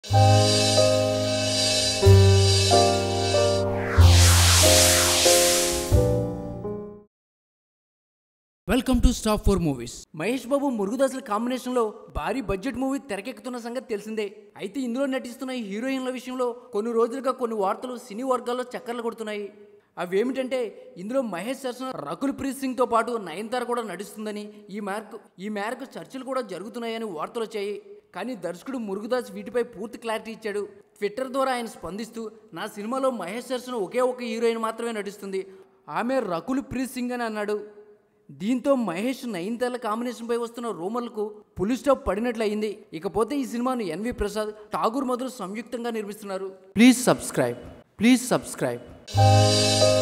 welcome to stop four movies Mahesh Babu మురుగుదాసుల combination లో భారీ బడ్జెట్ మూవీ తెరకెక్కుతున్న సంగతి తెలిసిందే అయితే ఇందులో నటిస్తున్న ఈ హీరోయిన్ల విషయంలో కొన్ని రోజులుగా కొన్ని వార్తలు సినీ వర్గాల్లో చక్కర్లు కొడుతున్నాయి అవి ఏమిటంటే ఇందులో మహేష్ సరసన రకుల్ ప్రీత్ సింగ్ తో పాటు నయనతార కూడా నటిస్తుందని ఈ మేరకు ఈ మేరకు చర్చలు కూడా జరుగుతున్నాయని వార్తలు వచ్చాయి కానీ దర్శకుడు మురుగుదాస్ వీటిపై పూర్తి క్లారిటీ ఇచ్చాడు ట్విట్టర్ ద్వారా ఆయన స్పందిస్తూ నా సినిమాలో మహేష్ సరసన ఒకే ఒక హీరోయిన్ మాత్రమే నటిస్తుంది ఆమె రకుల్ ప్రీత్ సింగ్ అని అన్నాడు దీంతో మహేష్ నయనతార కాంబినేషన్పై వస్తున్న రూమర్లకు పులి స్టాప్ పడినట్లు అయింది ఇకపోతే ఈ సినిమాను ఎన్వి ప్రసాద్ ఠాగూర్ మొదలు సంయుక్తంగా నిర్మిస్తున్నారు ప్లీజ్ సబ్స్క్రైబ్ ప్లీజ్ సబ్స్క్రైబ్